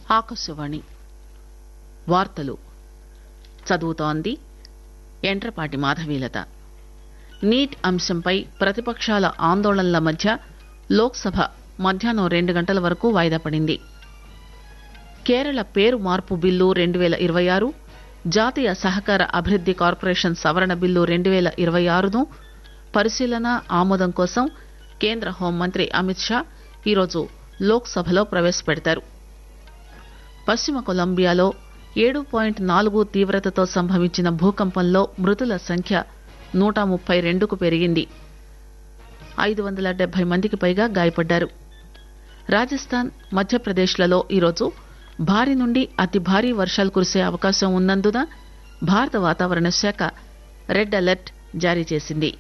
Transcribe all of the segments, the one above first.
ఆకాశవాణి వార్తలు చదువుతోంది ఎంట్రపాటి మాధవీలత నీట్ అంశంపై ప్రతిపక్షాల ఆందోళనల మధ్య లోక్సభ మధ్యాహ్నం రెండు గంటల వరకు వాయిదా పడింది కేరళ పేరు మార్పు బిల్లు రెండు పేల ఇరవై ఆరు జాతీయ సహకార అభివృద్ది కార్పొరేషన్ సవరణ బిల్లు రెండు పేల ఇరవై ఆరును పరిశీలన ఆమోదం కోసం కేంద్ర హోంమంత్రి అమిత్ షా ఈరోజు లోక్సభలో ప్రవేశపెడతారు పశ్చిమ కొలంబియాలో ఏడు పాయింట్ నాలుగు తీవ్రతతో సంభవించిన భూకంపంలో మృతుల సంఖ్య నూట ముప్పై రెండుకు పెరిగింది ఐదు వందల డెబ్బై మందికి పైగా గాయపడ్డారు రాజస్థాన్ మధ్యప్రదేశ్లలో ఈరోజు భారీ నుండి అతి భారీ వర్షాలు కురిసే అవకాశం ఉన్నందున భారత వాతావరణ శాఖ రెడ్ అలర్ట్ జారీ చేసింది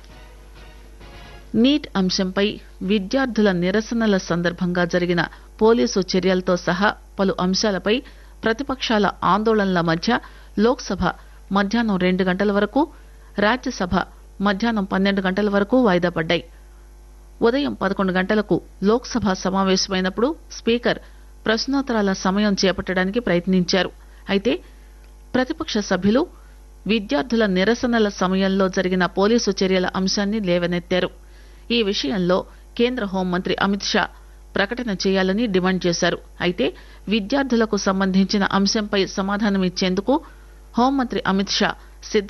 నీట్ అంశంపై విద్యార్థుల నిరసనల సందర్భంగా జరిగిన పోలీసు చర్యలతో సహా పలు అంశాలపై ప్రతిపక్షాల ఆందోళనల మధ్య లోక్సభ మధ్యాహ్నం రెండు గంటల వరకు రాజ్యసభ మధ్యాహ్నం పన్నెండు గంటల వరకు వాయిదా పడ్డాయి ఉదయం పదకొండు గంటలకు లోక్సభ సమావేశమైనప్పుడు స్పీకర్ ప్రశ్నోత్తరాల సమయం చేపట్టడానికి ప్రయత్నించారు అయితే ప్రతిపక్ష సభ్యులు విద్యార్థుల నిరసనల సమయంలో జరిగిన పోలీసు చర్యల అంశాన్ని లేవనెత్తారు ఈ విషయంలో కేంద్ర హోంమంత్రి అమిత్ షా ప్రకటన చేయాలని డిమాండ్ చేశారు అయితే విద్యార్థులకు సంబంధించిన అంశంపై సమాధానమిచ్చేందుకు హోంమంత్రి అమిత్ షా సిద్ద